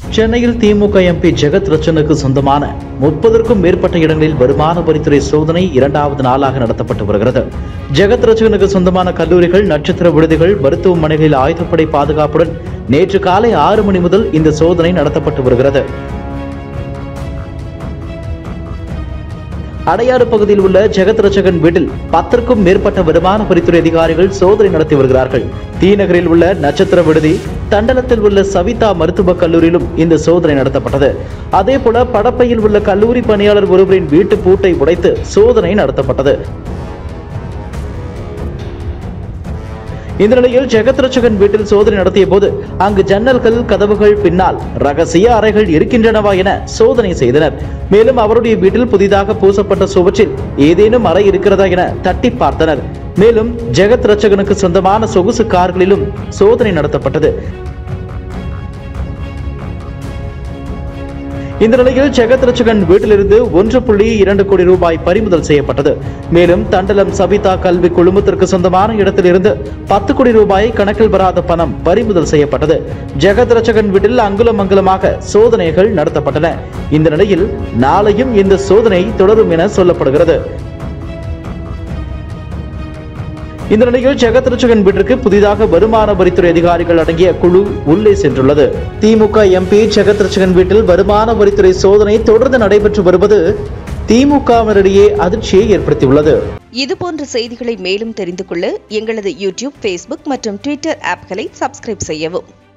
சென்னையில் திமுக எம்பி ஜெகத் ரச்சனுக்கு சொந்தமான முப்பதற்கும் மேற்பட்ட இடங்களில் வருமான வரித்துறை சோதனை இரண்டாவது நாளாக நடத்தப்பட்டு வருகிறது ஜெகத் ரச்சகனுக்கு சொந்தமான கல்லூரிகள் நட்சத்திர விடுதிகள் மருத்துவமனைகளில் ஆயுதப்படை பாதுகாப்புடன் நேற்று காலை ஆறு மணி முதல் இந்த சோதனை நடத்தப்பட்டு வருகிறது அடையாறு பகுதியில் உள்ள ஜெகத் ரச்சகன் வீட்டில் பத்திற்கும் மேற்பட்ட வருமான வரித்துறை அதிகாரிகள் சோதனை நடத்தி வருகிறார்கள் தீநகரில் உள்ள நட்சத்திர விடுதி தண்டலத்தில் உள்ள சவிதா மருத்துவக் கல்லூரியிலும் இந்த சோதனை நடத்தப்பட்டது அதேபோல படப்பையில் உள்ள கல்லூரி பணியாளர் ஒருவரின் வீட்டு பூட்டை உடைத்து சோதனை நடத்தப்பட்டது இந்த நிலையில் ஜெகத் ரட்சகன் வீட்டில் சோதனை நடத்திய போது அங்கு ஜன்னல்கள் கதவுகள் பின்னால் ரகசிய அறைகள் இருக்கின்றனவா என சோதனை செய்தனர் மேலும் அவருடைய வீட்டில் புதிதாக பூசப்பட்ட சுவற்றில் ஏதேனும் அறை இருக்கிறதா என தட்டி பார்த்தனர் மேலும் ஜெகத் ரட்சகனுக்கு சொந்தமான சொகுசு கார்களிலும் சோதனை நடத்தப்பட்டது இந்த நிலையில் ஜெகத் ரட்சகன் வீட்டிலிருந்து ஒன்று புள்ளி இரண்டு கோடி ரூபாய் பறிமுதல் செய்யப்பட்டது மேலும் தண்டலம் சபிதா கல்வி குழுமத்திற்கு சொந்தமான இடத்திலிருந்து பத்து கோடி ரூபாய் கணக்கில் வராத பணம் பறிமுதல் செய்யப்பட்டது ஜெகத் ரட்சகன் வீட்டில் அங்குலம் அங்குலமாக சோதனைகள் நடத்தப்பட்டன இந்த நிலையில் நாளையும் இந்த சோதனை தொடரும் என சொல்லப்படுகிறது இந்த நிலையில் ஜெகத் ரட்சகன் வீட்டிற்கு புதிதாக வருமான வரித்துறை அதிகாரிகள் அடங்கிய குழு உள்ளே சென்றுள்ளது திமுக எம்பி ஜெகத் ரட்சகன் வீட்டில் வருமான வரித்துறை சோதனை தொடர்ந்து நடைபெற்று வருவது திமுகவினரிடையே அதிர்ச்சியை ஏற்படுத்தியுள்ளது இதுபோன்ற செய்திகளை மேலும் தெரிந்து கொள்ள எங்களது யூடியூப் ஃபேஸ்புக் மற்றும் ட்விட்டர் ஆப்களை சப்ஸ்கிரைப் செய்யவும்